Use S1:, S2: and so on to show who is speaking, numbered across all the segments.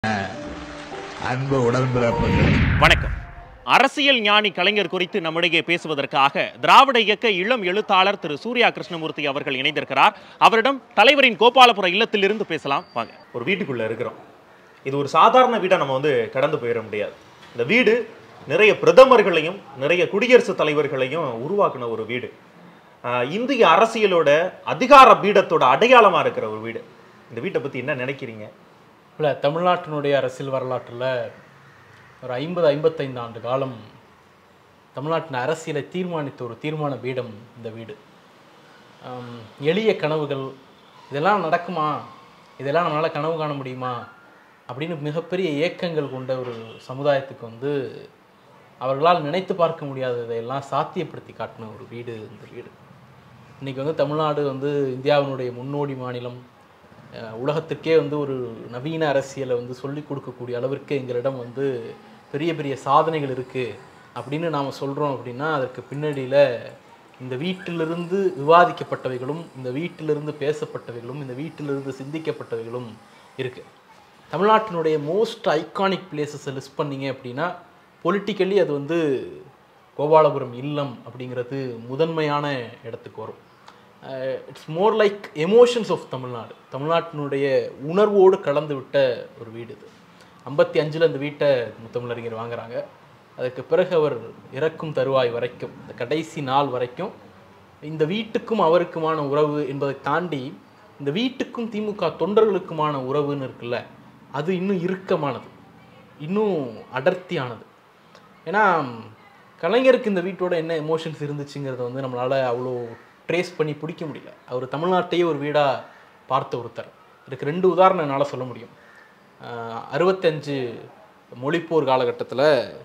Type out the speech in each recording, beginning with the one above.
S1: அன்பு உடன்பிறப்புகள்
S2: வணக்கம் அரசியல் ஞானி கலைஞர் குறித்து நம்மிடையே பேசுவதற்காக திராவிட இயக்க இளம் எழுத்தாளர் திரு சூர்யா கிருஷ்ணமூர்த்தி அவர்கள் இணைந்திருக்கிறார் அவரிடம் தலைவரின் கோபாலபுர இல்லத்திலிருந்து பேசலாம் வாங்க ஒரு வீட்டுக்குள்ள இருக்கிறோம் இது ஒரு சாதாரண வீடை நம்ம வந்து கடந்து போயிட முடியாது இந்த வீடு நிறைய பிரதமர்களையும் நிறைய குடியரசுத் தலைவர்களையும் உருவாக்குன ஒரு வீடு ஆஹ் இந்திய அரசியலோட அதிகார பீடத்தோட அடையாளமா இருக்கிற ஒரு வீடு இந்த வீட்டை பத்தி என்ன நினைக்கிறீங்க
S3: இல்லை தமிழ்நாட்டினுடைய அரசியல் வரலாற்றில் ஒரு ஐம்பது ஐம்பத்தைந்து ஆண்டு காலம் தமிழ்நாட்டின் அரசியலை தீர்மானித்த ஒரு தீர்மான பீடம் இந்த வீடு ஆம், எளிய கனவுகள் இதெல்லாம் நடக்குமா இதெல்லாம் நம்மளால் கனவு காண முடியுமா அப்படின்னு மிகப்பெரிய ஏக்கங்கள் கொண்ட ஒரு சமுதாயத்துக்கு வந்து அவர்களால் நினைத்து பார்க்க முடியாததையெல்லாம் சாத்தியப்படுத்தி காட்டின ஒரு வீடு இந்த வீடு இன்றைக்கி வந்து தமிழ்நாடு வந்து இந்தியாவினுடைய முன்னோடி மாநிலம் அஹ் உலகத்திற்கே வந்து ஒரு நவீன அரசியலை வந்து சொல்லிக் கொடுக்கக்கூடிய அளவிற்கு எங்களிடம் வந்து பெரிய பெரிய சாதனைகள் இருக்குது அப்படின்னு நாம் சொல்கிறோம் அப்படின்னா அதற்கு பின்னணியில் இந்த வீட்டிலிருந்து விவாதிக்கப்பட்டவைகளும் இந்த வீட்டிலிருந்து பேசப்பட்டவைகளும் இந்த வீட்டிலிருந்து சிந்திக்கப்பட்டவைகளும் இருக்குது தமிழ்நாட்டினுடைய மோஸ்ட் ஐகானிக் பிளேசஸை லிஸ்ட் பண்ணீங்க அப்படின்னா பொலிட்டிக்கலி அது வந்து கோபாலபுரம் இல்லம் அப்படிங்கிறது முதன்மையான இடத்துக்கு வரும் it's more like emotions of Tamil Nadu தமிழ்நாட்டினுடைய உணர்வோடு கலந்து விட்ட ஒரு வீடு இது ஐம்பத்தி அஞ்சில் இந்த வீட்டை முத்தமிழறிஞர் வாங்குறாங்க அதுக்கு பிறகு அவர் இறக்கும் தருவாய் வரைக்கும் இந்த கடைசி நாள் வரைக்கும் இந்த வீட்டுக்கும் அவருக்குமான உறவு என்பதை தாண்டி இந்த வீட்டுக்கும் திமுக தொண்டர்களுக்குமான உறவுன்னு இருக்குல்ல அது இன்னும் இறுக்கமானது இன்னும் அடர்த்தியானது ஏன்னா கலைஞருக்கு இந்த வீட்டோட என்ன எமோஷன்ஸ் இருந்துச்சுங்கிறத வந்து நம்மளால் அவ்வளோ ட்ரேஸ் பண்ணி பிடிக்க முடியல அவர் தமிழ்நாட்டையே ஒரு வீடாக பார்த்த ஒருத்தர் இதுக்கு ரெண்டு உதாரணம் என்னால் சொல்ல முடியும் ஆஹ் அறுபத்தஞ்சு மொழிப்போர் காலகட்டத்தில்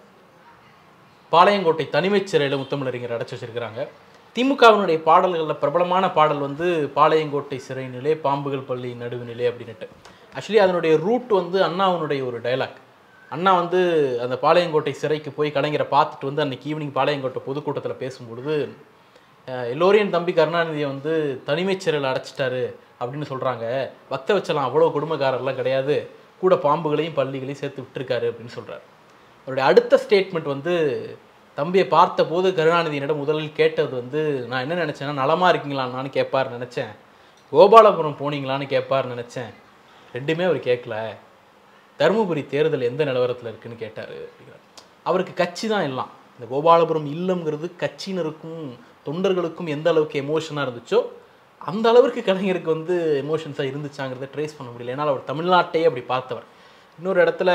S3: பாளையங்கோட்டை தனிமைச் சிறையில் முத்தமிழறிஞர் அடைச்சி வச்சிருக்கிறாங்க திமுகவினுடைய பாடல்களில் பிரபலமான பாடல் வந்து பாளையங்கோட்டை சிறை நிலை பாம்புகள் பள்ளி நடுவு நிலை அப்படின்னுட்டு ஆக்சுவலி அதனுடைய ரூட் வந்து அண்ணாவினுடைய ஒரு டைலாக் அண்ணா வந்து அந்த பாளையங்கோட்டை சிறைக்கு போய் கலைஞரை பார்த்துட்டு வந்து அன்னைக்கு ஈவினிங் பாளையங்கோட்டை பொதுக்கூட்டத்தில் பேசும்பொழுது அஹ், எல்லோரையும் தம்பி கருணாநிதியை வந்து தனிமைச் சிறையில் அடைச்சிட்டாரு அப்படின்னு சொல்கிறாங்க பக்த வச்சலாம் அவ்வளோ குடும்பக்காரர்லாம் கிடையாது கூட பாம்புகளையும் பள்ளிகளையும் சேர்த்து விட்டுருக்காரு அப்படின்னு சொல்கிறார் அவருடைய அடுத்த ஸ்டேட்மெண்ட் வந்து தம்பியை பார்த்த போது கருணாநிதியினிடம் முதலில் கேட்டது வந்து நான் என்ன நினச்சேன்னா நலமாக இருக்கீங்களான்னு கேட்பார் நினச்சேன் கோபாலபுரம் போனீங்களான்னு கேட்பார் நினச்சேன் ரெண்டுமே அவர் கேட்கல தருமபுரி தேர்தல் எந்த நிலவரத்தில் இருக்குன்னு கேட்டார் அப்படிங்கிறார் அவருக்கு கட்சி தான் எல்லாம் இந்த கோபாலபுரம் இல்லம்ங்கிறது கட்சியினருக்கும் தொண்டர்களுக்கும் எந்த அளவுக்கு எமோஷனாக இருந்துச்சோ அந்த அளவிற்கு கலைஞருக்கு வந்து எமோஷன்ஸாக இருந்துச்சாங்கிறத ட்ரேஸ் பண்ண முடியல ஏன்னால் அவர் தமிழ்நாட்டையே அப்படி பார்த்தவர் இன்னொரு இடத்துல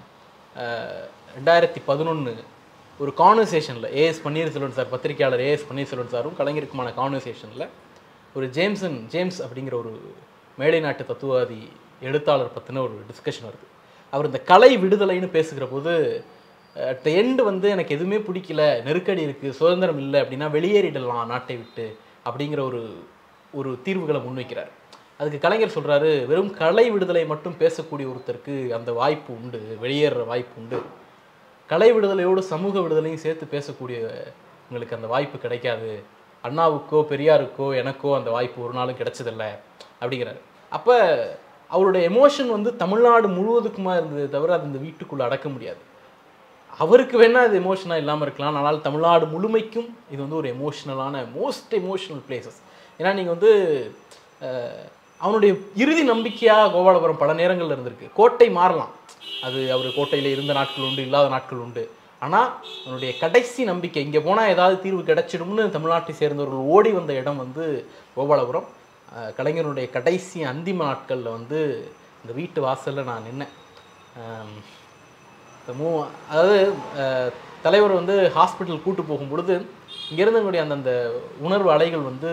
S3: அஹ், ரெண்டாயிரத்தி பதினொன்று ஒரு கான்வர்சேஷனில் ஏஎஸ் பன்னீர்செல்வன் சார் பத்திரிகையாளர் ஏஎஸ் பன்னீர்செல்வன் சாரும் கலைஞருக்குமான கான்வர்சேஷனில் ஒரு ஜேம்சன் ஜேம்ஸ் அப்படிங்கிற ஒரு மேலை நாட்டு தத்துவவாதி எழுத்தாளர் பற்றின ஒரு டிஸ்கஷன் வருது அவர் இந்த கலை விடுதலைன்னு பேசுகிற போது அட் த எண்டு வந்து எனக்கு எதுவுமே பிடிக்கல நெருக்கடி இருக்குது சுதந்திரம் இல்லை அப்படின்னா வெளியேறிடலாம் நாட்டை விட்டு அப்படிங்கிற ஒரு ஒரு தீர்வுகளை முன்வைக்கிறார் அதுக்கு கலைஞர் சொல்கிறாரு வெறும் கலை விடுதலை மட்டும் பேசக்கூடிய ஒருத்தருக்கு அந்த வாய்ப்பு உண்டு வெளியேற வாய்ப்பு உண்டு கலை விடுதலையோடு சமூக விடுதலையும் சேர்த்து பேசக்கூடிய உங்களுக்கு அந்த வாய்ப்பு கிடைக்காது அண்ணாவுக்கோ பெரியாருக்கோ எனக்கோ அந்த வாய்ப்பு ஒரு நாளும் கிடைச்சதில்ல அப்படிங்கிறாரு அப்போ அவருடைய எமோஷன் வந்து தமிழ்நாடு முழுவதுக்குமா இருந்ததே தவிர அது இந்த வீட்டுக்குள்ளே அடக்க முடியாது அவருக்கு வேணால் அது எமோஷனாக இல்லாமல் இருக்கலாம் ஆனால் தமிழ்நாடு முழுமைக்கும் இது வந்து ஒரு எமோஷ்னலான மோஸ்ட் எமோஷனல் பிளேசஸ் ஏன்னா நீங்கள் வந்து அஹ், அவனுடைய இறுதி நம்பிக்கையாக கோபாலபுரம் பல நேரங்கள்ல இருந்திருக்கு கோட்டை மாறலாம் அது அவர் கோட்டையில் இருந்த நாட்கள் உண்டு இல்லாத நாட்கள் உண்டு ஆனால் அவனுடைய கடைசி நம்பிக்கை இங்கே போனால் ஏதாவது தீர்வு கிடைச்சிடும்னு தமிழ்நாட்டை சேர்ந்தவர்கள் ஓடி வந்த இடம் வந்து கோபாலபுரம் அஹ், கலைஞருடைய கடைசி அந்திம நாட்களில் வந்து இந்த வீட்டு வாசலில் நான் நின்னேன் அம், இந்த மூ அதாவது அஹ், தலைவர் வந்து ஹாஸ்பிட்டல் கூட்டு போகும் பொழுது இங்கேருந்து எங்களுடைய அந்தந்த உணர்வு அலைகள் வந்து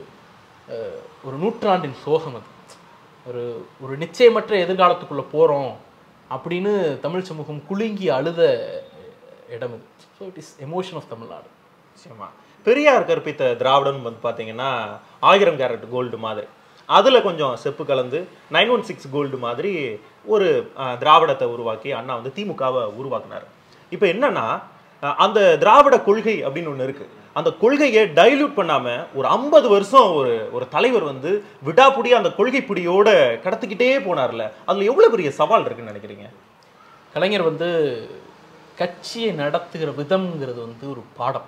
S3: அஹ், ஒரு நூற்றாண்டின் சோகம் அது ஒரு ஒரு நிச்சயமற்ற எதிர்காலத்துக்குள்ளே போகிறோம் அப்படின்னு தமிழ் சமூகம் குலுங்கி அழுத இடம் இது so it is emotion of Tamil Nadu
S2: நிச்சயமா பெரியார் கற்பித்த திராவிடம் வந்து பார்த்தீங்கன்னா ஆயிரம் கேரட் கோல்டு மாதிரி அதில் கொஞ்சம் செப்பு கலந்து நைன் ஒன் சிக்ஸ் கோல்டு மாதிரி ஒரு அஹ், திராவிடத்தை உருவாக்கி அண்ணா வந்து திமுகவை உருவாக்குனார் இப்போ என்னன்னா அஹ், அந்த திராவிட கொள்கை அப்படின்னு ஒன்று இருக்கு அந்த கொள்கையை டைல்யூட் பண்ணாம ஒரு ஐம்பது வருஷம் ஒரு ஒரு தலைவர் வந்து விடாப்புடியா அந்த கொள்கை பிடியோட கடத்திக்கிட்டே போனார்ல அதுல எவ்வளவு பெரிய சவால் இருக்குன்னு நினைக்கிறீங்க
S3: கலைஞர் வந்து கட்சியை நடத்துகிற விதம்ங்கிறது வந்து ஒரு பாடம்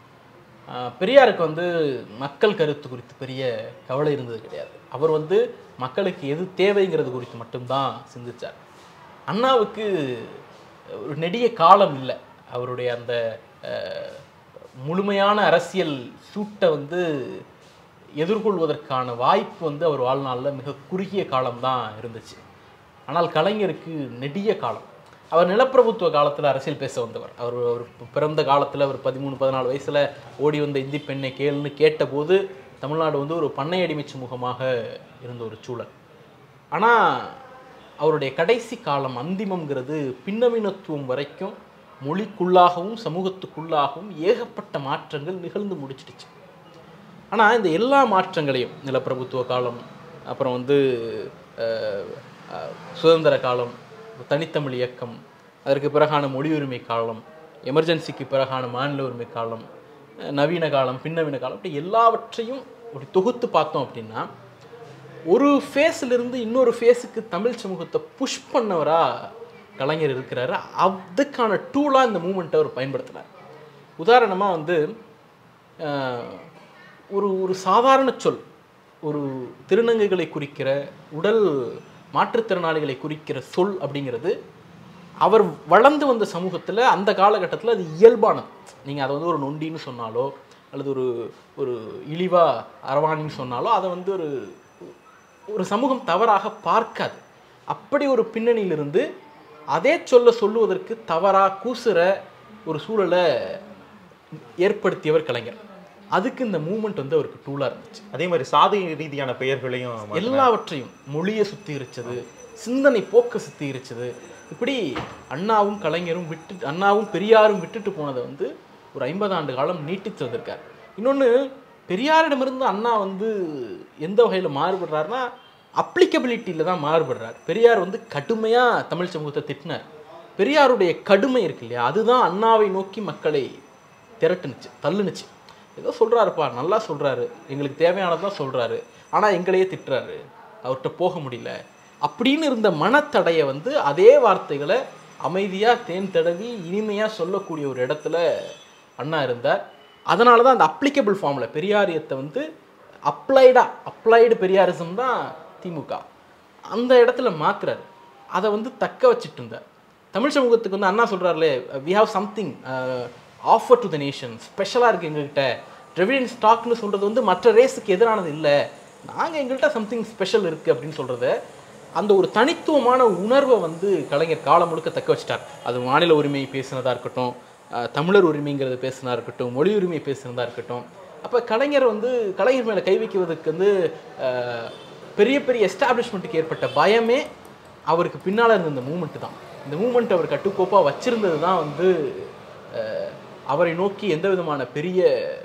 S3: ஆஹ் பெரியாருக்கு வந்து மக்கள் கருத்து குறித்து பெரிய கவலை இருந்தது கிடையாது அவர் வந்து மக்களுக்கு எது தேவைங்கிறது குறித்து மட்டும்தான் சிந்திச்சார் அண்ணாவுக்கு ஒரு நெடிய காலம் இல்லை அவருடைய அந்த ஆஹ், முழுமையான அரசியல் சூட்டை வந்து எதிர்கொள்வதற்கான வாய்ப்பு வந்து அவர் வாழ்நாளில் மிக குறுகிய காலம்தான் இருந்துச்சு ஆனால் கலைஞருக்கு நெடிய காலம் அவர் நிலப்பிரபுத்துவ காலத்தில் அரசியல் பேச வந்தவர் அவர் அவர் பிறந்த காலத்தில் அவர் பதிமூணு பதினாலு வயசில் ஓடி வந்த இந்தி பெண்ணை கேளுன்னு கேட்டபோது தமிழ்நாடு வந்து ஒரு பண்ணை அடிமை சமூகமாக இருந்த ஒரு சூழல் ஆனால் அவருடைய கடைசி காலம் அந்திமம்ங்கிறது பின்னவீனத்துவம் வரைக்கும் மொழிக்குள்ளாகவும் சமூகத்துக்குள்ளாகவும் ஏகப்பட்ட மாற்றங்கள் நிகழ்ந்து முடிச்சிடுச்சு ஆனால் இந்த எல்லா மாற்றங்களையும் நிலப்பிரபுத்துவ காலம் அப்புறம் வந்து அஹ், அஹ், சுதந்திர காலம் தனித்தமிழ் இயக்கம் அதற்கு பிறகான மொழி உரிமை காலம் எமர்ஜென்சிக்கு பிறகான மாநில உரிமை காலம் அஹ், நவீன காலம் பின்னவீன காலம் இப்படி எல்லாவற்றையும் அப்படி தொகுத்து பார்த்தோம் அப்படின்னா ஒரு ஃபேஸ்ல இருந்து இன்னொரு ஃபேஸுக்கு தமிழ் சமூகத்தை புஷ் பண்ணவரா கலைஞர் இருக்கிறாரு அதுக்கான டூலாக இந்த மூமெண்ட்டை அவர் பயன்படுத்தினார் உதாரணமாக வந்து ஆஹ், ஒரு ஒரு சாதாரண சொல் ஒரு திருநங்கைகளை குறிக்கிற உடல் மாற்றுத்திறனாளிகளை குறிக்கிற சொல் அப்படிங்கிறது அவர் வளர்ந்து வந்த சமூகத்தில் அந்த காலகட்டத்தில் அது இயல்பானது நீங்கள் அதை வந்து ஒரு நொண்டின்னு சொன்னாலோ அல்லது ஒரு ஒரு இழிவா அரவாணின்னு சொன்னாலோ அதை வந்து ஒரு ஒரு சமூகம் தவறாக பார்க்காது அப்படி ஒரு பின்னணியிலிருந்து அதே சொல்ல சொல்லுவதற்கு தவறா கூசுற ஒரு சூழலை ஏற்படுத்தியவர் கலைஞர் அதுக்கு இந்த மூமெண்ட் வந்து அவருக்கு டூலாக இருந்துச்சு
S2: அதே மாதிரி சாதி ரீதியான பெயர்களையும் மாத்தினார்.
S3: எல்லாவற்றையும் மொழியை சுத்திகரிச்சது சிந்தனை போக்க சுத்திகரிச்சது இப்படி அண்ணாவும் கலைஞரும் விட்டு அண்ணாவும் பெரியாரும் விட்டுட்டு போனதை வந்து ஒரு ஐம்பது ஆண்டு காலம் நீட்டித்து வந்திருக்கார் இன்னொன்று பெரியாரிடமிருந்து அண்ணா வந்து எந்த வகையில் மாறுபடுறாருன்னா அப்ளிகபிலிட்டியில் தான் மாறுபடுறார் பெரியார் வந்து கடுமையாக தமிழ் சமூகத்தை திட்டினார் பெரியாருடைய கடுமை இருக்கு இல்லையா அதுதான் அண்ணாவை நோக்கி மக்களை திரட்டுனுச்சு தள்ளுனுச்சு ஏதோ சொல்கிறாருப்பா நல்லா சொல்கிறாரு எங்களுக்கு தேவையானதான் சொல்கிறாரு ஆனால் எங்களையே திட்டுறாரு அவர்கிட்ட போக முடியல அப்படின்னு இருந்த மனத்தடையை வந்து அதே வார்த்தைகளை அமைதியாக தேன் தடவி இனிமையாக சொல்லக்கூடிய ஒரு இடத்துல அண்ணா இருந்தார் அதனால தான் அந்த அப்ளிகபிள் ஃபார்மில் பெரியாரியத்தை வந்து அப்ளைடா அப்ளைடு பெரியாரிசம் தான் திமுக அந்த இடத்துல மாத்துறாரு அதை வந்து தக்க வச்சுட்டு இருந்தார் தமிழ் சமூகத்துக்கு வந்து அண்ணா சொல்கிறாருலே we have something offer to the nation ஸ்பெஷலாக இருக்குது எங்ககிட்ட ட்ரெவிடியன் ஸ்டாக்னு சொல்கிறது வந்து மற்ற ரேஸுக்கு எதிரானது இல்லை நாங்கள் எங்கள்கிட்ட சம்திங் ஸ்பெஷல் இருக்குது அப்படின்னு சொல்கிறத அந்த ஒரு தனித்துவமான உணர்வை வந்து கலைஞர் காலம் முழுக்க தக்க வச்சிட்டார் அது மாநில உரிமை பேசினதாக இருக்கட்டும் அஹ், தமிழர் உரிமைங்கிறத பேசினதா இருக்கட்டும் மொழி உரிமை பேசினதா இருக்கட்டும் அப்போ கலைஞர் வந்து கலைஞர் மேலே கை வைக்குவதற்கு வந்து அஹ், பெரிய பெரிய எஸ்டாப்ளிஷ்மெண்ட்டுக்கு ஏற்பட்ட பயமே அவருக்கு பின்னால் இருந்த இந்த மூமெண்ட் தான் இந்த மூமெண்ட் அவர் கட்டுக்கோப்பாக வச்சிருந்தது தான் வந்து அஹ், அவரை நோக்கி எந்த விதமான பெரிய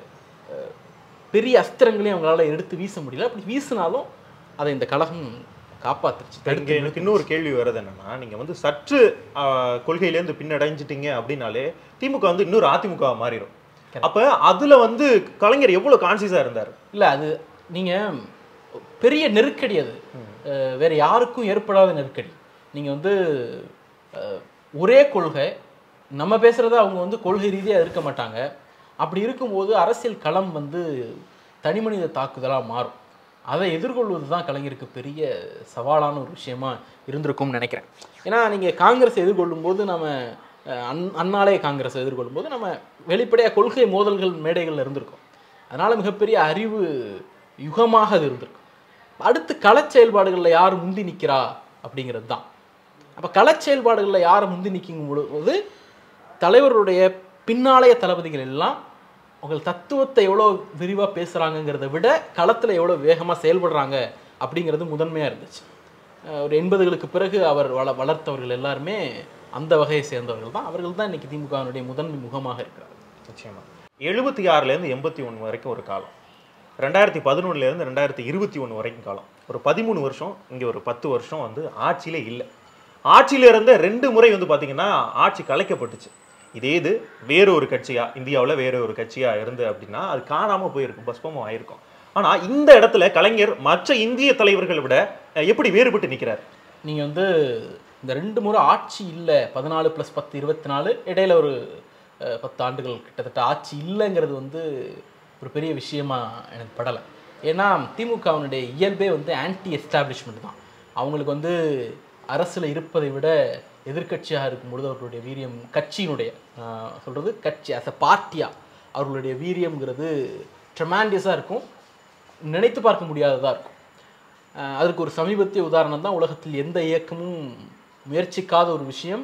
S3: அஹ், பெரிய அஸ்திரங்களையும் அவங்களால எடுத்து வீச முடியல அப்படி வீசினாலும் அதை இந்த கழகம் காப்பாத்துருச்சு
S2: இங்க எனக்கு இன்னொரு கேள்வி வருது என்னன்னா நீங்க வந்து சற்று ஆஹ், கொள்கையிலேருந்து பின்னடைஞ்சிட்டீங்க அப்படின்னாலே திமுக வந்து இன்னொரு அதிமுக மாறிடும் அப்ப அதுல வந்து கலைஞர் எவ்வளவு கான்சியஸா இருந்தார்
S3: இல்லை அது நீங்கள் பெரிய நெருக்கடி அது அஹ், வேற யாருக்கும் ஏற்படாத நெருக்கடி நீங்கள் வந்து அஹ், ஒரே கொள்கை நம்ம பேசுகிறத அவங்க வந்து கொள்கை ரீதியாக இருக்க மாட்டாங்க அப்படி இருக்கும்போது அரசியல் களம் வந்து தனிமனித தாக்குதலாக மாறும் அதை எதிர்கொள்வது தான் கலைஞருக்கு பெரிய சவாலான ஒரு விஷயமா இருந்திருக்கும்னு நினைக்கிறேன் ஏன்னா நீங்கள் காங்கிரஸை எதிர்கொள்ளும்போது நம்ம அஹ், அன் அண்ணாலே காங்கிரஸை எதிர்கொள்ளும்போது நம்ம வெளிப்படையாக கொள்கை மோதல்கள் மேடைகளில் இருந்திருக்கோம் அதனால் மிகப்பெரிய அறிவு யுகமாக அது இருந்திருக்கும் அடுத்து களச் செயல்பாடுகளில் யார் முந்தி நிற்கிறா அப்படிங்கிறது தான் அப்போ களச் செயல்பாடுகளில் யார் முந்தி நிற்கும் பொழுது தலைவருடைய பின்னாளைய தளபதிகள் எல்லாம் உங்கள் தத்துவத்தை எவ்வளோ விரிவாக பேசுகிறாங்கங்கிறத விட களத்தில் எவ்வளோ வேகமாக செயல்படுறாங்க அப்படிங்கிறது முதன்மையாக இருந்துச்சு அஹ் ஒரு எண்பதுகளுக்கு பிறகு அவர் வள வளர்த்தவர்கள் எல்லாருமே அந்த வகையை சேர்ந்தவர்கள் தான் அவர்கள் தான் இன்னைக்கு திமுகவினுடைய முதன்மை முகமாக இருக்கிறார்
S2: நிச்சயமா எழுபத்தி ஆறுலேருந்து எண்பத்தி ஒன்று வரைக்கும் ஒரு காலம் ரெண்டாயிரத்தி பதினொன்னுலேருந்து ரெண்டாயிரத்தி இருபத்தி ஒன்று வரைக்கும் காலம் ஒரு பதிமூணு வருஷம் இங்கே ஒரு பத்து வருஷம் வந்து ஆட்சியிலே இல்லை ஆட்சியில இருந்த ரெண்டு முறை வந்து பார்த்தீங்கன்னா ஆட்சி கலைக்கப்பட்டுச்சு இதே இது வேற ஒரு கட்சியா இந்தியாவில் வேற ஒரு கட்சியா இருந்து அப்படின்னா அது காணாம போயிருக்கும் பஸ்பமும் ஆயிருக்கும் ஆனா இந்த இடத்துல கலைஞர் மற்ற இந்திய தலைவர்களை விட அஹ், எப்படி வேறுபட்டு நிற்கிறார்
S3: நீங்கள் வந்து இந்த ரெண்டு முறை ஆட்சி இல்லை பதினாலு ப்ளஸ் பத்து இருபத்தி நாலு இடையில ஒரு அஹ், பத்து ஆண்டுகள் கிட்டத்தட்ட ஆட்சி இல்லைங்கிறது வந்து ஒரு பெரிய விஷயமா எனக்கு படலை ஏன்னா திமுகவினுடைய இயல்பே வந்து ஆன்டி எஸ்டாப்ளிஷ்மெண்ட் தான் அவங்களுக்கு வந்து அரசில் இருப்பதை விட எதிர்க்கட்சியாக இருக்கும்பொழுது அவர்களுடைய வீரியம் கட்சியினுடைய ஆஹ், சொல்றது கட்சி அஸ் அ பார்ட்டியாக அவர்களுடைய வீரியம்ங்கிறது ட்ரெமாண்டியஸாக இருக்கும் நினைத்து பார்க்க முடியாததாக இருக்கும் ஆஹ், அதற்கு ஒரு சமீபத்திய உதாரணம் தான் உலகத்தில் எந்த இயக்கமும் முயற்சிக்காத ஒரு விஷயம்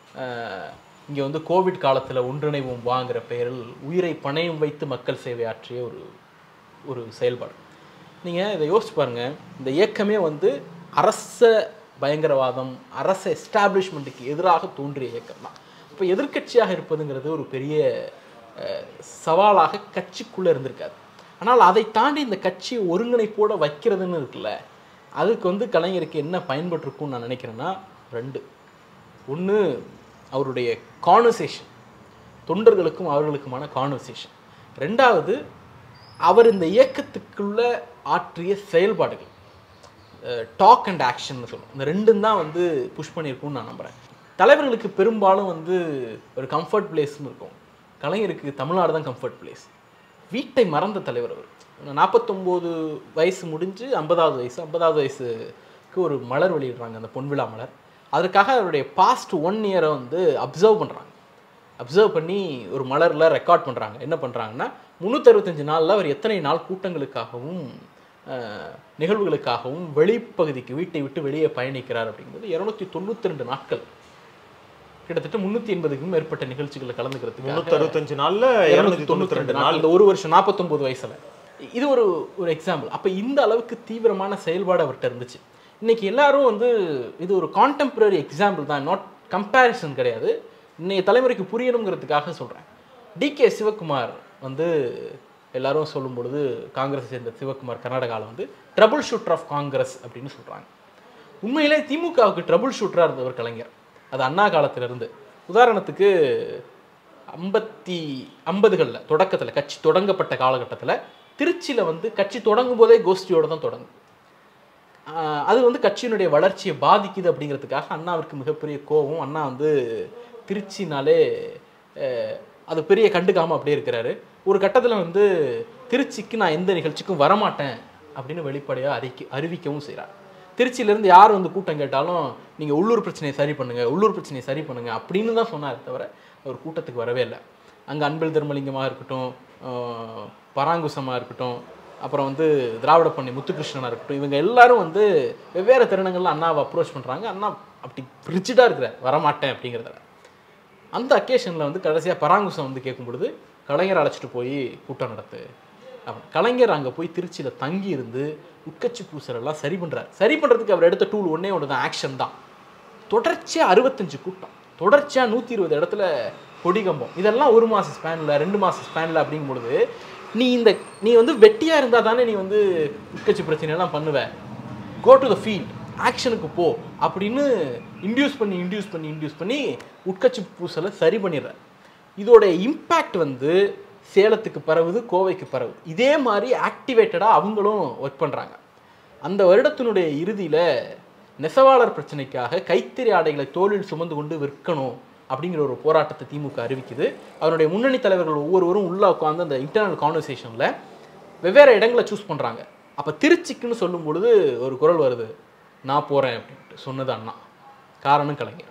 S3: இங்கே வந்து கோவிட் காலத்தில் ஒன்றிணைவோம் வாங்கிற பெயரில் உயிரை பணயம் வைத்து மக்கள் சேவை ஆற்றிய ஒரு ஒரு செயல்பாடு நீங்கள் இதை யோசிச்சு பாருங்க இந்த இயக்கமே வந்து அரச பயங்கரவாதம் அரச எஸ்டாப்ளிஷ்மெண்ட்டுக்கு எதிராக தோன்றிய இயக்கம் தான் இப்போ எதிர்க்கட்சியாக இருப்பதுங்கிறது ஒரு பெரிய அஹ், சவாலாக கட்சிக்குள்ளே இருந்திருக்காது ஆனால் அதை தாண்டி இந்த கட்சியை ஒருங்கிணைப்போட வைக்கிறதுன்னு இருக்குல்ல அதுக்கு வந்து கலைஞருக்கு என்ன பயன்பட்டிருக்கும்னு நான் நினைக்கிறேன்னா ரெண்டு ஒன்று அவருடைய கான்வர்சேஷன் தொண்டர்களுக்கும் அவர்களுக்குமான கான்வர்சேஷன் ரெண்டாவது அவர் இந்த இயக்கத்துக்குள்ள ஆற்றிய செயல்பாடுகள் டாக் அண்ட் ஆக்ஷன் சொல்லுவோம் இந்த ரெண்டும் தான் வந்து புஷ் பண்ணியிருக்கும்னு நான் நம்புகிறேன் தலைவர்களுக்கு பெரும்பாலும் வந்து ஒரு கம்ஃபர்ட் பிளேஸ்னு இருக்கும் கலைஞருக்கு தமிழ்நாடு தான் கம்ஃபர்ட் பிளேஸ் வீட்டை மறந்த தலைவர் அவர் நாற்பத்தொம்போது வயசு முடிஞ்சு ஐம்பதாவது வயசு ஐம்பதாவது வயசுக்கு ஒரு மலர் வெளியிடுறாங்க அந்த பொன்விழா மலர் அதற்காக அவருடைய பாஸ்ட் ஒன் இயரை வந்து அப்சர்வ் பண்ணுறாங்க அப்சர்வ் பண்ணி ஒரு மலரில் ரெக்கார்ட் பண்ணுறாங்க என்ன பண்ணுறாங்கன்னா முந்நூற்றறுபத்தஞ்சு நாளில் அவர் எத்தனை நாள் கூட்டங்களுக்காகவும் அஹ், நிகழ்வுகளுக்காகவும் வெளிப்பகுதிக்கு வீட்டை விட்டு வெளியே பயணிக்கிறார் அப்படிங்கிறது இரநூத்தி தொண்ணூற்றி ரெண்டு நாட்கள் கிட்டத்தட்ட முந்நூற்றி எண்பதுக்கும் மேற்பட்ட நிகழ்ச்சிகளில் கலந்துக்கிறதுக்கு
S2: முன்னூத்தி அறுபத்தஞ்சு நாள்ல இருநூத்தி தொண்ணூத்தி ரெண்டு நாள்
S3: இந்த ஒரு வருஷம் நாற்பத்தொம்போது வயசுல இது ஒரு ஒரு எக்ஸாம்பிள் அப்போ இந்த அளவுக்கு தீவிரமான செயல்பாடு அவர்கிட்ட இருந்துச்சு இன்னைக்கு எல்லாரும் வந்து இது ஒரு கான்டெம்பரரி எக்ஸாம்பிள் தான் நாட் கம்பேரிசன் கிடையாது இன்னைய தலைமுறைக்கு புரியணுங்கிறதுக்காக சொல்கிறேன் டிகே சிவகுமார் வந்து எல்லாரும் சொல்லும் பொழுது காங்கிரஸை சேர்ந்த சிவகுமார் கர்நாடகாவில் வந்து ட்ரபுள் ஷூட்டர் ஆஃப் காங்கிரஸ் அப்படின்னு சொல்கிறாங்க உண்மையிலே திமுகவுக்கு ட்ரபுள் ஷூட்டராக இருந்தவர் கலைஞர் அது அண்ணா காலத்திலிருந்து உதாரணத்துக்கு ஐம்பத்தி ஐம்பதுகளில் தொடக்கத்தில் கட்சி தொடங்கப்பட்ட காலகட்டத்தில் திருச்சியில் வந்து கட்சி தொடங்கும் போதே கோஷ்டியோட தான் தொடங்கும் ஆஹ் அது வந்து கட்சியினுடைய வளர்ச்சியை பாதிக்குது அப்படிங்கிறதுக்காக அண்ணாவிற்கு மிகப்பெரிய கோபம் அண்ணா வந்து திருச்சினாலே அஹ், அது பெரிய கண்டுக்காம அப்படியே இருக்கிறாரு ஒரு கட்டத்தில் வந்து திருச்சிக்கு நான் எந்த நிகழ்ச்சிக்கும் வரமாட்டேன் அப்படின்னு வெளிப்படையாக அறிக்கை அறிவிக்கவும் செய்கிறார் திருச்சியிலேருந்து யார் வந்து கூட்டம் கேட்டாலும் நீங்கள் உள்ளூர் பிரச்சனையை சரி பண்ணுங்க உள்ளூர் பிரச்சனையை சரி பண்ணுங்க அப்படின்னு தான் சொன்னார் தவிர அவர் கூட்டத்துக்கு வரவே இல்லை அங்கே அன்பில் தர்மலிங்கமாக இருக்கட்டும் ஆஹ் பராங்குசமாக இருக்கட்டும் அப்புறம் வந்து திராவிட பண்ணி முத்துகிருஷ்ணனாக இருக்கட்டும் இவங்க எல்லாரும் வந்து வெவ்வேறு தருணங்கள்ல அண்ணாவை அப்ரோச் பண்ணுறாங்க அண்ணா அப்படி ரிஜிடாக இருக்கிறார் வரமாட்டேன் அப்படிங்கிறதுல அந்த அக்கேஷனில் வந்து கடைசியாக பராங்குசம் வந்து கேட்கும் பொழுது கலைஞர் அழைச்சிட்டு போய் கூட்டம் நடத்து அப்படி கலைஞர் அங்கே போய் திருச்சியில் தங்கி இருந்து உட்கட்சி பூசலெல்லாம் சரி பண்ணுறாரு சரி பண்ணுறதுக்கு அவர் எடுத்த டூல் ஒன்றே ஒன்று தான் ஆக்ஷன் தான் தொடர்ச்சியாக அறுபத்தஞ்சு கூட்டம் தொடர்ச்சியாக நூற்றி இருபது இடத்துல கொடிகம்பம் இதெல்லாம் ஒரு மாத ஸ்பேனில் ரெண்டு மாத ஸ்பேனில் அப்படிங்கும் பொழுது நீ இந்த நீ வந்து வெட்டியாக இருந்தால் தானே நீ வந்து உட்கட்சி பிரச்சனையெல்லாம் பண்ணுவ கோ டு த ஃபீல்ட் ஆக்ஷனுக்கு போ அப்படின்னு இன்டியூஸ் பண்ணி இன்டியூஸ் பண்ணி இன்டியூஸ் பண்ணி உட்கட்சி பூசலை சரி பண்ணிடுற இதோட இம்பேக்ட் வந்து சேலத்துக்கு பரவுது கோவைக்கு பரவுது இதே மாதிரி ஆக்டிவேட்டடாக அவங்களும் ஒர்க் பண்ணுறாங்க அந்த வருடத்தினுடைய இறுதியில் நெசவாளர் பிரச்சனைக்காக கைத்தறி ஆடைகளை தோளில் சுமந்து கொண்டு விற்கணும் அப்படிங்கிற ஒரு போராட்டத்தை திமுக அறிவிக்குது அதனுடைய முன்னணி தலைவர்கள் ஒவ்வொருவரும் உள்ளே உட்காந்து அந்த இன்டர்னல் கான்வர்சேஷனில் வெவ்வேறு இடங்களை சூஸ் பண்ணுறாங்க அப்போ திருச்சிக்குன்னு சொல்லும் பொழுது ஒரு குரல் வருது நான் போகிறேன் அப்படின்ட்டு சொன்னது அண்ணா காரணம் கலைஞர்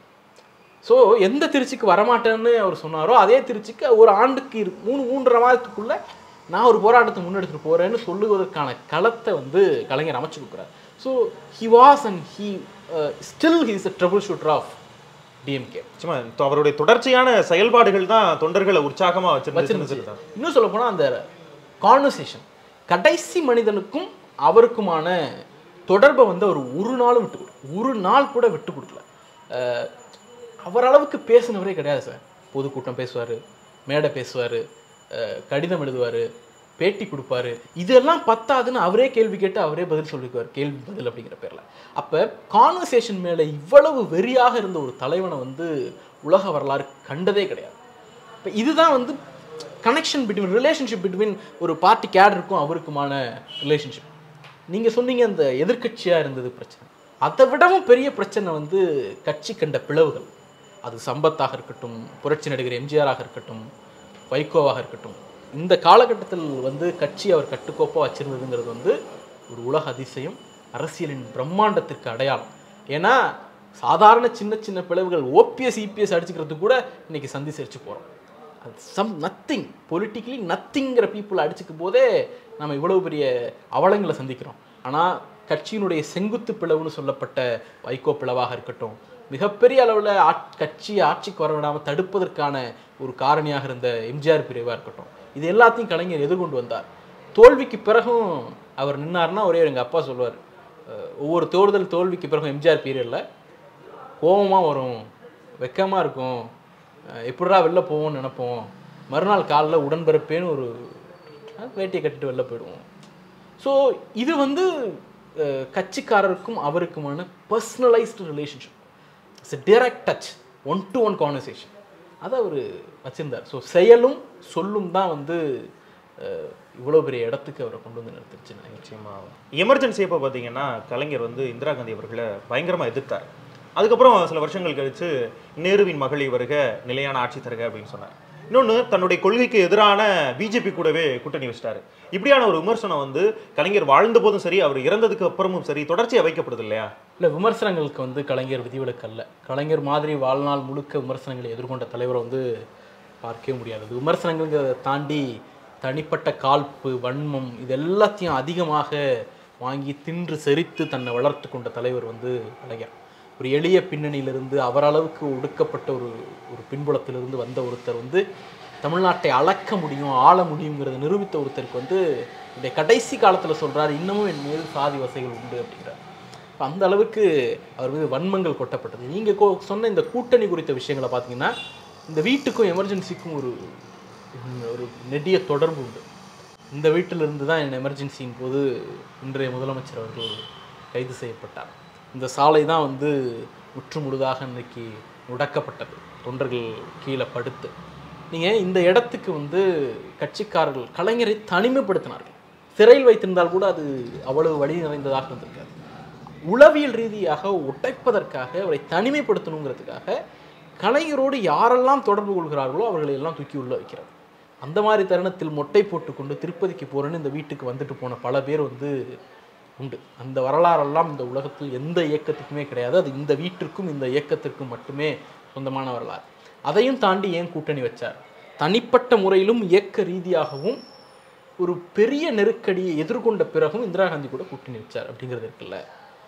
S3: ஸோ எந்த திருச்சிக்கு வரமாட்டேன்னு அவர் சொன்னாரோ அதே திருச்சிக்கு ஒரு ஆண்டுக்கு இரு மூணு மூன்றரை மாதத்துக்குள்ள நான் ஒரு போராட்டத்தை முன்னெடுத்துட்டு போகிறேன்னு சொல்லுவதற்கான களத்தை வந்து கலைஞர் அமைச்சு கொடுக்குறாரு so he was and he still he's a troubleshooter of DMK
S2: சும்மா அவருடைய தொடர்ச்சியான செயல்பாடுகள் தான் தொண்டர்களை உற்சாகமா வச்சிருந்துச்சுன்னு சொல்லுதான்
S3: இன்னும் சொல்ல போனால் அந்த கான்வர்சேஷன் கடைசி மனிதனுக்கும் அவருக்குமான தொடர்பை வந்து அவர் ஒரு நாளும் விட்டு கொடு ஒரு நாள் கூட விட்டு கொடுக்கல அஹ், அவர் அளவுக்கு பேசினவரே கிடையாது சார் பொதுக்கூட்டம் பேசுவார் மேடை பேசுவார் கடிதம் எழுதுவார் பேட்டி கொடுப்பாரு இதெல்லாம் பத்தாதுன்னு அவரே கேள்வி கேட்டு அவரே பதில் சொல்லிக்குவார் கேள்வி பதில் அப்படிங்கிற பேரில் அப்போ கான்வர்சேஷன் மேலே இவ்வளவு வெறியாக இருந்த ஒரு தலைவனை வந்து உலக வரலாறு கண்டதே கிடையாது இப்போ இதுதான் வந்து கனெக்ஷன் பிட்வீன் ரிலேஷன்ஷிப் பிட்வீன் ஒரு பார்ட்டி கேடருக்கும் அவருக்குமான ரிலேஷன்ஷிப் நீங்கள் சொன்னீங்க அந்த எதிர்க்கட்சியாக இருந்தது பிரச்சனை அதை விடவும் பெரிய பிரச்சனை வந்து கட்சி கண்ட பிளவுகள் அது சம்பத்தாக இருக்கட்டும் புரட்சி நடிகர் எம்ஜிஆராக இருக்கட்டும் வைகோவாக இருக்கட்டும் இந்த காலகட்டத்தில் வந்து கட்சி அவர் கட்டுக்கோப்பாக வச்சிருந்ததுங்கிறது வந்து ஒரு உலக அதிசயம் அரசியலின் பிரம்மாண்டத்திற்கு அடையாளம் ஏன்னா சாதாரண சின்ன சின்ன பிளவுகள் ஓபிஎஸ் இபிஎஸ் அடிச்சுக்கிறதுக்கு கூட இன்னைக்கு சந்தி சிரிச்சு போகிறோம் அது சம் நத்திங் பொலிட்டிக்கலி நத்திங்கிற பீப்புள் அடிச்சுக்கும் போதே நம்ம இவ்வளவு பெரிய அவலங்களை சந்திக்கிறோம் ஆனால் கட்சியினுடைய செங்குத்து பிளவுன்னு சொல்லப்பட்ட வைகோ பிளவாக இருக்கட்டும் மிகப்பெரிய அளவில் ஆட் கட்சி ஆட்சிக்கு வர விடாமல் தடுப்பதற்கான ஒரு காரணியாக இருந்த எம்ஜிஆர் பிரிவாக இருக்கட்டும் இது எல்லாத்தையும் கலைஞர் எதிர்கொண்டு வந்தார் தோல்விக்கு பிறகும் அவர் நின்னார்னா ஒரே எங்கள் அப்பா சொல்லுவார் அஹ், ஒவ்வொரு தேர்தல் தோல்விக்கு பிறகும் எம்ஜிஆர் பீரியடில் கோபமாக வரும் வெக்கமாக இருக்கும் அஹ் எப்படிடா வெளில போவோம்னு நினைப்போம் மறுநாள் காலைல உடன்பிறப்பேன்னு ஒரு அஹ் வேட்டியை கட்டிட்டு வெளில போயிடுவோம் ஸோ இது வந்து அஹ், கட்சிக்காரருக்கும் அவருக்குமான personalised relationship it's direct touch one to one conversation அதை அவர் வச்சிருந்தார் ஸோ செயலும் சொல்லும் தான் வந்து அஹ், இவ்வளோ பெரிய இடத்துக்கு அவரை கொண்டு வந்து நிறுத்துச்சு நான்
S2: நிச்சயமா எமர்ஜென்சி அப்போ பார்த்தீங்கன்னா கலைஞர் வந்து இந்திரா காந்தி அவர்களை பயங்கரமாக எதிர்த்தார் அதுக்கப்புறம் சில வருஷங்கள் கழிச்சு நேருவின் மகளி வருக நிலையான ஆட்சி தருக அப்படின்னு சொன்னார் இன்னொன்று தன்னுடைய கொள்கைக்கு எதிரான பிஜேபி கூடவே கூட்டணி வச்சிட்டாரு இப்படியான ஒரு விமர்சனம் வந்து கலைஞர் வாழ்ந்த போதும் சரி அவர் இறந்ததுக்கு அப்புறமும் சரி தொடர்ச்சியாக வைக்கப்படுது இல்லையா
S3: இல்லை விமர்சனங்களுக்கு வந்து கலைஞர் விதிவிலக்கு அல்ல கலைஞர் மாதிரி வாழ்நாள் முழுக்க விமர்சனங்களை எதிர்கொண்ட தலைவரை வந்து பார்க்கவே முடியாது அது விமர்சனங்கிறத தாண்டி தனிப்பட்ட காழ்ப்பு வன்மம் இது எல்லாத்தையும் அதிகமாக வாங்கி தின்று செரித்து தன்னை வளர்த்து கொண்ட தலைவர் வந்து கலைஞர் ஒரு எளிய பின்னணியிலிருந்து அவரளவுக்கு ஒடுக்கப்பட்ட ஒரு ஒரு பின்புலத்திலிருந்து வந்த ஒருத்தர் வந்து தமிழ்நாட்டை அளக்க முடியும் ஆள முடியுங்கிறத நிரூபித்த ஒருத்தருக்கு வந்து இந்த கடைசி காலத்தில் சொல்றாரு இன்னமும் என் மீது சாதி வசைகள் உண்டு அப்படிங்கிறார் அப்ப அந்த அளவுக்கு அவர் மீது வன்மங்கள் கொட்டப்பட்டது நீங்கள் கோ சொன்ன இந்த கூட்டணி குறித்த விஷயங்களை பார்த்தீங்கன்னா இந்த வீட்டுக்கும் எமர்ஜென்சிக்கும் ஒரு ஒரு நெடிய தொடர்பு உண்டு இந்த வீட்டிலிருந்து தான் என் எமர்ஜென்சியின் போது இன்றைய முதலமைச்சர் அவர்கள் கைது செய்யப்பட்டார் இந்த சாலை தான் வந்து முற்று முழுதாக இன்னைக்கு முடக்கப்பட்டது தொண்டர்கள் கீழே படுத்து நீங்கள் இந்த இடத்துக்கு வந்து கட்சிக்காரர்கள் கலைஞரை தனிமைப்படுத்தினார்கள் சிறையில் வைத்திருந்தால் கூட அது அவ்வளவு வழி நிறைந்ததாக இருந்திருக்காது உளவியல் ரீதியாக உடைப்பதற்காக அவரை தனிமைப்படுத்தணுங்கிறதுக்காக கலைஞரோடு யாரெல்லாம் தொடர்பு கொள்கிறார்களோ அவர்களை எல்லாம் தூக்கி உள்ள வைக்கிறார் அந்த மாதிரி தருணத்தில் மொட்டை போட்டுக்கொண்டு திருப்பதிக்கு போறேன்னு இந்த வீட்டுக்கு வந்துட்டு போன பல பேர் வந்து உண்டு அந்த வரலாறெல்லாம் இந்த உலகத்தில் எந்த இயக்கத்துக்குமே கிடையாது அது இந்த வீட்டிற்கும் இந்த இயக்கத்திற்கும் மட்டுமே சொந்தமான வரலாறு அதையும் தாண்டி ஏன் கூட்டணி வச்சார் தனிப்பட்ட முறையிலும் இயக்க ரீதியாகவும் ஒரு பெரிய நெருக்கடியை எதிர்கொண்ட பிறகும் இந்திரா காந்தி கூட கூட்டணி வச்சார் அப்படிங்கிறது இருக்குல்ல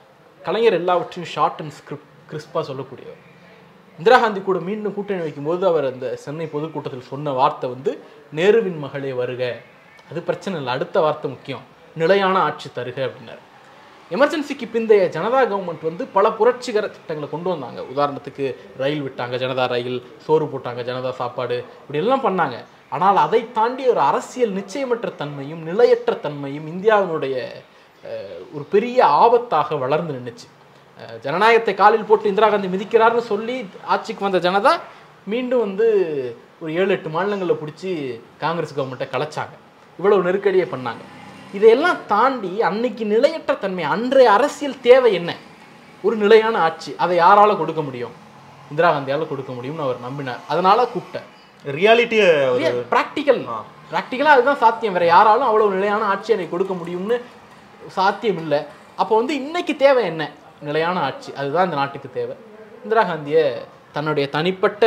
S3: கலைஞர் எல்லாவற்றையும் ஷார்ட் அண்ட் ஸ்கிரிப்ட் கிறிஸ்பாக சொல்லக்கூடியவர் இந்திரா காந்தி கூட மீண்டும் கூட்டணி வைக்கும்போது அவர் அந்த சென்னை பொதுக்கூட்டத்தில் சொன்ன வார்த்தை வந்து நேருவின் மகளே வருக அது பிரச்சனை இல்லை அடுத்த வார்த்தை முக்கியம் நிலையான ஆட்சி தருக அப்படின்னாரு எமர்ஜென்சிக்கு பிந்தைய ஜனதா கவர்மெண்ட் வந்து பல புரட்சிகர திட்டங்களை கொண்டு வந்தாங்க உதாரணத்துக்கு ரயில் விட்டாங்க ஜனதா ரயில் சோறு போட்டாங்க ஜனதா சாப்பாடு இப்படி எல்லாம் பண்ணாங்க ஆனால் அதை தாண்டி ஒரு அரசியல் நிச்சயமற்ற தன்மையும் நிலையற்ற தன்மையும் இந்தியாவினுடைய அஹ், ஒரு பெரிய ஆபத்தாக வளர்ந்து நின்றுச்சு அஹ், ஜனநாயகத்தை காலில் போட்டு இந்திரா காந்தி மிதிக்கிறார்னு சொல்லி ஆட்சிக்கு வந்த ஜனதா மீண்டும் வந்து ஒரு ஏழு எட்டு மாநிலங்களில் பிடிச்சி காங்கிரஸ் கவர்மெண்ட்டை கலைச்சாங்க இவ்வளவு நெருக்கடியை பண்ணாங்க இதையெல்லாம் தாண்டி அன்னைக்கு நிலையற்ற தன்மை அன்றைய அரசியல் தேவை என்ன ஒரு நிலையான ஆட்சி அதை யாரால கொடுக்க முடியும் இந்திரா காந்தியால கொடுக்க முடியும்னு அவர் நம்பினார் அதனால கூப்பிட்டார்
S2: ரியாலிட்டியை
S3: ப்ராக்டிக்கல் ப்ராக்டிக்கலாக அதுதான் சாத்தியம் வேற யாராலும் அவ்வளவு நிலையான ஆட்சி எனக்கு கொடுக்க முடியும்னு சாத்தியம் இல்லை அப்போ வந்து இன்னைக்கு தேவை என்ன நிலையான ஆட்சி அதுதான் இந்த நாட்டுக்கு தேவை இந்திரா காந்தியை தன்னுடைய தனிப்பட்ட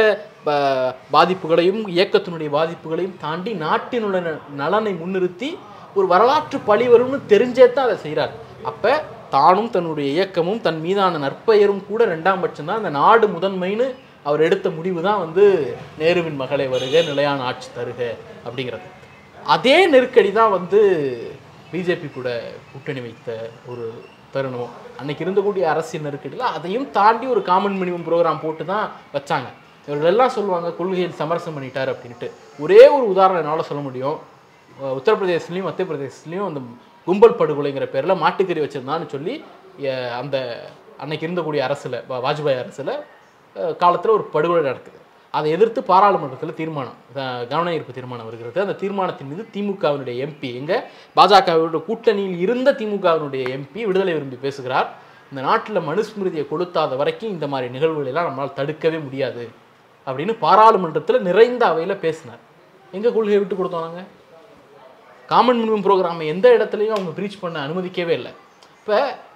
S3: ப- பாதிப்புகளையும் இயக்கத்தினுடைய பாதிப்புகளையும் தாண்டி நாட்டினுடைய ந- நலனை முன்னிறுத்தி ஒரு வரலாற்று பழி வரும்னு தெரிஞ்சே தான் அதை செய்கிறார் அப்போ தானும் தன்னுடைய இயக்கமும் தன் மீதான நற்பெயரும் கூட ரெண்டாம் பட்சம் தான் அந்த நாடு முதன்மைன்னு அவர் எடுத்த முடிவு தான் வந்து நேருவின் மகளை வருக நிலையான ஆட்சி தருக அப்படிங்கிறது அதே நெருக்கடி தான் வந்து பிஜேபி கூட கூட்டணி வைத்த ஒரு தருணம் அன்னைக்கு இருந்தக்கூடிய அரசியல் நெருக்கடியில் அதையும் தாண்டி ஒரு காமன் மினிமம் ப்ரோக்ராம் போட்டு தான் வச்சாங்க இவர்கள் எல்லாம் சொல்லுவாங்க கொள்கையில் சமரசம் பண்ணிட்டார் அப்படின்ட்டு ஒரே ஒரு உதாரணம் என்னால் சொல்ல முடியும் அஹ் உத்தரப்பிரதேசத்துலேயும் மத்திய பிரதேசத்துலேயும் அந்த கும்பல் படுகொலைங்கிற பேரில் மாட்டுக்கறி வச்சிருந்தான்னு சொல்லி அஹ் அந்த அன்னைக்கு இருந்தக்கூடிய அரசில் வாஜ்பாய் அரசில் காலத்தில் ஒரு படுகொலை நடக்குது அதை எதிர்த்து பாராளுமன்றத்தில் தீர்மானம் அஹ் கவன ஈர்ப்பு தீர்மானம் வருகிறது அந்த தீர்மானத்தின் மீது திமுகவினுடைய எம்பி எங்க பாஜகவோட கூட்டணியில் இருந்த திமுகவினுடைய எம்பி விடுதலை விரும்பி பேசுகிறார் இந்த நாட்டில் மனுஸ்மிருதியை கொளுத்தாத வரைக்கும் இந்த மாதிரி நிகழ்வுகளை எல்லாம் நம்மளால் தடுக்கவே முடியாது அப்படின்னு பாராளுமன்றத்தில் நிறைந்த அவையில் பேசினார் எங்க கொள்கையை விட்டு கொடுத்தோம் நாங்க காமன் மினிமம் ப்ரோக்ராமை எந்த இடத்துலையும் அவங்க ப்ரீச் பண்ண அனுமதிக்கவே இல்லை இப்போ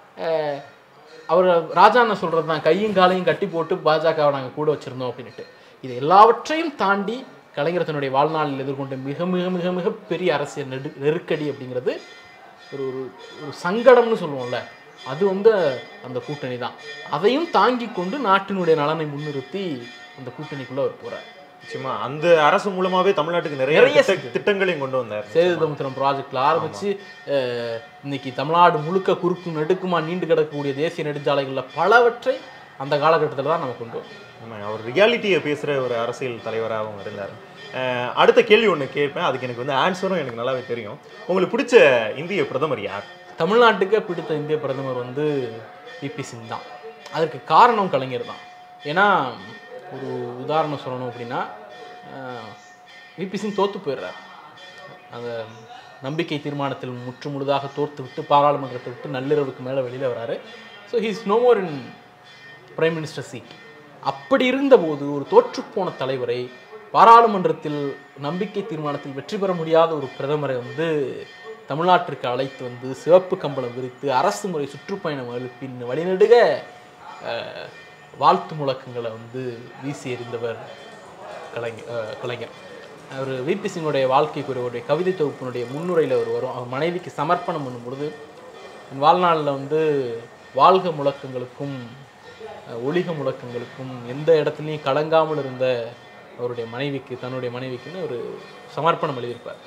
S3: அவர் ராஜா என்ன சொல்கிறது தான் கையும் காலையும் கட்டி போட்டு பாஜகவை நாங்கள் கூட வச்சுருந்தோம் அப்படின்ட்டு இது எல்லாவற்றையும் தாண்டி கலைஞர் தன்னுடைய வாழ்நாளில் எதிர்கொண்ட மிக மிக மிக மிக பெரிய அரசியல் நெடு நெருக்கடி அப்படிங்கிறது ஒரு ஒரு ஒரு சங்கடம்னு சொல்லுவோம்ல அது வந்து அந்த கூட்டணி தான் அதையும் தாங்கி கொண்டு நாட்டினுடைய நலனை முன்னிறுத்தி அந்த கூட்டணிக்குள்ளே அவர் போகிறார்
S4: நிச்சயமா அந்த அரசு மூலமாவே தமிழ்நாட்டுக்கு நிறைய
S3: நிறைய
S4: திட்ட- திட்டங்களையும் கொண்டு வந்தார்
S3: சேதுதமுத்திரம் ப்ராஜெக்ட்ல ஆரம்பிச்சு அஹ், இன்னைக்கு தமிழ்நாடு முழுக்க குறுக்கும் நெடுக்குமா நீண்டு கிடக்கக்கூடிய தேசிய நெடுஞ்சாலைகளில் பலவற்றை அந்த காலகட்டத்தில் தான் நம்ம கொண்டு வந்தோம்
S4: ஆமா, அவர் ரியாலிட்டியை பேசுற ஒரு அரசியல் தலைவராகவும் இருந்தார் அஹ், அடுத்த கேள்வி ஒன்று கேட்பேன் அதுக்கு எனக்கு வந்து ஆன்சரும் எனக்கு நல்லாவே தெரியும் உங்களுக்கு பிடிச்ச இந்திய பிரதமர் யார்
S3: தமிழ்நாட்டுக்கு பிடித்த இந்திய பிரதமர் வந்து விபி சிங் தான் அதற்கு காரணம் கலைஞர் தான் ஏன்னா ஒரு உதாரணம் சொல்லணும் அப்படின்னா விபி சிங் தோத்து போயிடுறார் அந்த நம்பிக்கை தீர்மானத்தில் முற்று முழுதாக தோர்த்து விட்டு பாராளுமன்றத்தை விட்டு நள்ளிரவுக்கு மேலே வெளியில் வராரு so he's no more in prime minister seat அப்படி இருந்தபோது ஒரு தோற்றுப்போன தலைவரை பாராளுமன்றத்தில் நம்பிக்கை தீர்மானத்தில் வெற்றி பெற முடியாத ஒரு பிரதமரை வந்து தமிழ்நாட்டிற்கு அழைத்து வந்து சிவப்பு கம்பளம் விரித்து அரசு முறை சுற்றுப்பயணம் எழுப்பின் வழிநெடுக அஹ், வாழ்த்து முழக்கங்களை வந்து வீசி எறிந்தவர் கலைஞர் அஹ், கலைஞர் அவர் விபி சிங்குடைய வாழ்க்கைக்கு ஒரு கவிதை தொகுப்பினுடைய முன்னுரையில் அவர் வரும் அவர் மனைவிக்கு சமர்ப்பணம் பண்ணும் பொழுது என் வாழ்நாளில் வந்து வாழ்க முழக்கங்களுக்கும் அஹ், ஒளிக முழக்கங்களுக்கும் எந்த இடத்துலையும் கலங்காமல் இருந்த அவருடைய மனைவிக்கு தன்னுடைய மனைவிக்குன்னு ஒரு சமர்ப்பணம் எழுதியிருப்பார்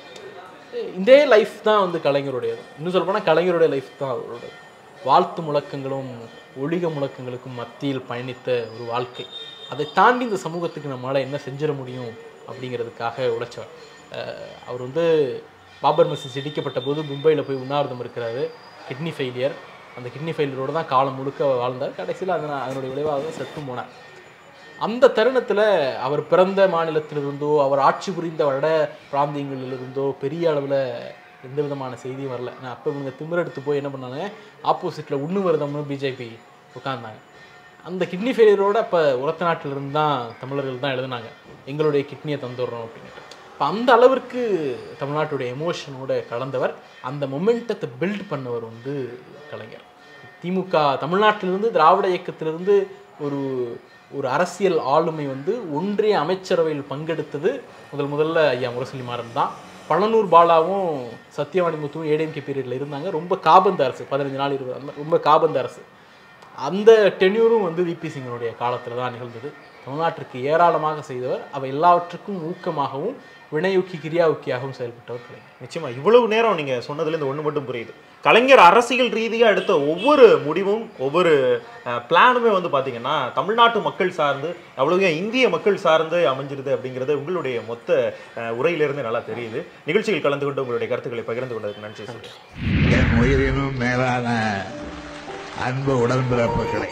S3: இதே லைஃப் தான் வந்து கலைஞருடையது இன்னும் சொல்லப்போனால் கலைஞருடைய லைஃப் தான் அவரோட வாழ்த்து முழக்கங்களும் ஒளிக முழக்கங்களுக்கும் மத்தியில் பயணித்த ஒரு வாழ்க்கை அதை தாண்டி இந்த சமூகத்துக்கு நம்மளால் என்ன செஞ்சிட முடியும் அப்படிங்கிறதுக்காக உழைச்சவர் அஹ் அவர் வந்து பாபர் மசீஸ் இடிக்கப்பட்ட போது மும்பையில் போய் உண்ணாவிரதம் இருக்கிறாரு கிட்னி ஃபெயிலியர் அந்த கிட்னி ஃபெயிலியரோடு தான் காலம் முழுக்க வாழ்ந்தார் கடைசியில் அதனால் அதனுடைய விளைவாக செத்தும் போனார் அந்த தருணத்தில் அவர் பிறந்த மாநிலத்திலிருந்தோ அவர் ஆட்சி புரிந்த வட பிராந்தியங்களிலிருந்தோ பெரிய அளவில் எந்த விதமான செய்தியும் வரல நான் அப்போ இவங்க திமிரெடுத்து போய் என்ன பண்ணாங்க ஆப்போசிட்டில் உண்ணு வருதம்னு பிஜேபி உட்கார்ந்தாங்க அந்த கிட்னி ஃபெயிலியரோட அப்போ உரத்த நாட்டிலிருந்து தான் தமிழர்கள் தான் எழுதுனாங்க எங்களுடைய கிட்னியை தந்துடுறோம் அப்படின்ட்டு இப்போ அந்த அளவிற்கு தமிழ்நாட்டுடைய எமோஷனோட கலந்தவர் அந்த மொமெண்டத்தை பில்ட் பண்ணவர் வந்து கலைஞர் திமுக தமிழ்நாட்டிலிருந்து திராவிட இயக்கத்திலிருந்து ஒரு ஒரு அரசியல் ஆளுமை வந்து ஒன்றிய அமைச்சரவையில் பங்கெடுத்தது முதல் முதல்ல ஐயா முரசொலி மாறன் தான் பழனூர் பாலாவும் சத்தியவாணி முத்துவும் ஏடிஎம்கே பீரியடில் இருந்தாங்க ரொம்ப காபந்த அரசு பதினஞ்சு நாள் இருபது நாள் ரொம்ப காபந்த அரசு அந்த டென்யூரும் வந்து விபி சிங்கனுடைய காலத்தில் தான் நிகழ்ந்தது தமிழ்நாட்டிற்கு ஏராளமாக செய்தவர் அவை எல்லாவற்றுக்கும் ஊக்கமாகவும் வினையூக்கி கிரியாவுக்கியாகவும் செயல்பட்டவர் கலைஞர்
S4: நிச்சயமா இவ்வளவு நேரம் நீங்க சொன்னதுல இந்த ஒண்ணு மட்டும் புரியுது கலைஞர் அரசியல் ரீதியா எடுத்த ஒவ்வொரு முடிவும் ஒவ்வொரு பிளானுமே வந்து பாத்தீங்கன்னா தமிழ்நாட்டு மக்கள் சார்ந்து அவ்வளவு இந்திய மக்கள் சார்ந்து அமைஞ்சிருது அப்படிங்கிறது உங்களுடைய மொத்த அஹ், உரையிலிருந்து நல்லா தெரியுது நிகழ்ச்சியில் கலந்து கொண்டு உங்களுடைய கருத்துக்களை பகிர்ந்து கொண்டதுக்கு நன்றி சார்
S1: என் உயிரினும் மேலான அன்பு உடன்பிறப்புகளை